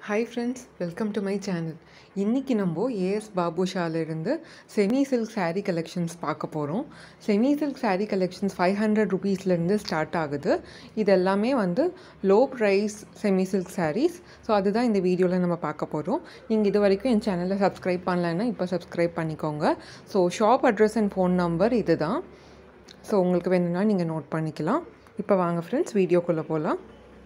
hi friends welcome to my channel இன்றைக்கி நம்ம AS பாபுஷாலேருந்து செமி சில்க் saree கலெக்ஷன்ஸ் பார்க்க போகிறோம் semi silk saree collections five hundred ருபீஸ்லேருந்து ஸ்டார்ட் ஆகுது இது எல்லாமே வந்து low price semi silk sarees so அதுதான் இந்த வீடியோவில் நம்ம பார்க்க போகிறோம் நீங்கள் இது வரைக்கும் என் சேனலை சப்ஸ்கிரைப் பண்ணலைன்னா இப்போ சப்ஸ்கிரைப் பண்ணிக்கோங்க so shop address and phone number இது தான் ஸோ உங்களுக்கு வேணும்னா நீங்கள் நோட் பண்ணிக்கலாம் இப்போ வாங்க ஃப்ரெண்ட்ஸ் வீடியோக்குள்ளே போகலாம்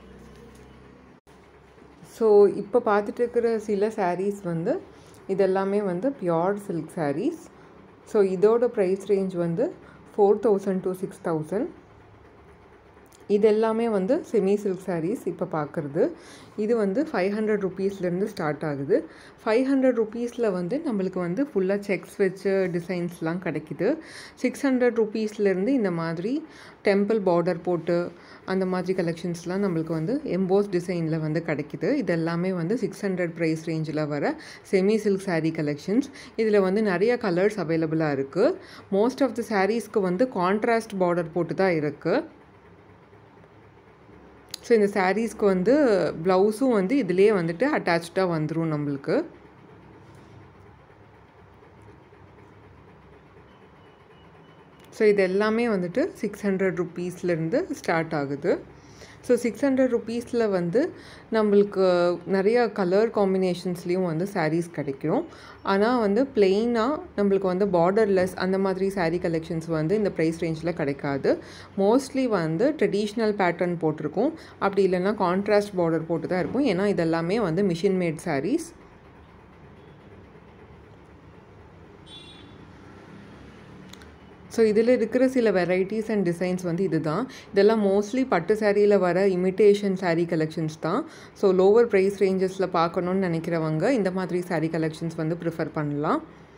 ஸோ இப்போ பார்த்துட்டு இருக்கிற சில sarees வந்து இதெல்லாமே வந்து பியோர் சில்க் sarees ஸோ இதோட ப்ரைஸ் ரேஞ்ச் வந்து four thousand to six thousand இது எல்லாமே வந்து செமி சில்க் sarees இப்போ பார்க்குறது இது வந்து ஃபைவ் ஹண்ட்ரட் ருபீஸ்லேருந்து ஸ்டார்ட் ஆகுது ஃபைவ் ஹண்ட்ரட் ருபீஸில் வந்து நம்மளுக்கு வந்து ஃபுல்லாக செக்ஸ் வச்சு டிசைன்ஸ்லாம் கிடைக்குது சிக்ஸ் ஹண்ட்ரட் ருபீஸ்லேருந்து இந்த மாதிரி டெம்பிள் பார்டர் போட்டு அந்த மாதிரி கலெக்ஷன்ஸ்லாம் நம்மளுக்கு வந்து எம்போஸ் டிசைனில் வந்து கிடைக்குது இது எல்லாமே வந்து சிக்ஸ் ஹண்ட்ரட் ப்ரைஸ் ரேஞ்சில் வர செமி சில்க் saree கலெக்ஷன்ஸ் இதில் வந்து நிறைய கலர்ஸ் அவைலபிளாக இருக்குது மோஸ்ட் ஆஃப் த சாரீஸ்க்கு வந்து கான்ட்ராஸ்ட் பார்டர் போட்டு தான் இருக்குது ஸோ இந்த சாரீஸ்க்கு வந்து ப்ளவுஸும் வந்து இதிலே வந்துட்டு அட்டாச்சாக வந்துடும் நம்மளுக்கு ஸோ இது எல்லாமே வந்துட்டு சிக்ஸ் ஹண்ட்ரட் ருப்பீஸ்லேருந்து ஸ்டார்ட் ஆகுது ஸோ சிக்ஸ் ஹண்ட்ரட் ருப்பீஸில் வந்து நம்மளுக்கு நிறைய கலர் காம்பினேஷன்ஸ்லேயும் வந்து sarees கிடைக்கும் ஆனால் வந்து பிளெயினாக நம்மளுக்கு வந்து பார்டர்லெஸ் அந்த மாதிரி saree கலெக்ஷன்ஸ் வந்து இந்த ப்ரைஸ் ரேஞ்சில் கிடைக்காது மோஸ்ட்லி வந்து ட்ரெடிஷ்னல் பேட்டர்ன் போட்டிருக்கும் அப்படி இல்லைன்னா கான்ட்ராஸ்ட் பார்டர் போட்டு தான் இருக்கும் ஏன்னா இதெல்லாமே வந்து மிஷின் மேட் sarees ஸோ இதில் இருக்கிற சில வெரைட்டிஸ் அண்ட் டிசைன்ஸ் வந்து இதுதான் இதெல்லாம் மோஸ்ட்லி பட்டு சாரியில் வர இமிட்டேஷன் saree கலெக்ஷன்ஸ் தான் ஸோ லோவர் ப்ரைஸ் ரேஞ்சஸில் பார்க்கணுன்னு நினைக்கிறவங்க இந்த மாதிரி saree கலெக்ஷன்ஸ் வந்து ப்ரிஃபர் பண்ணலாம்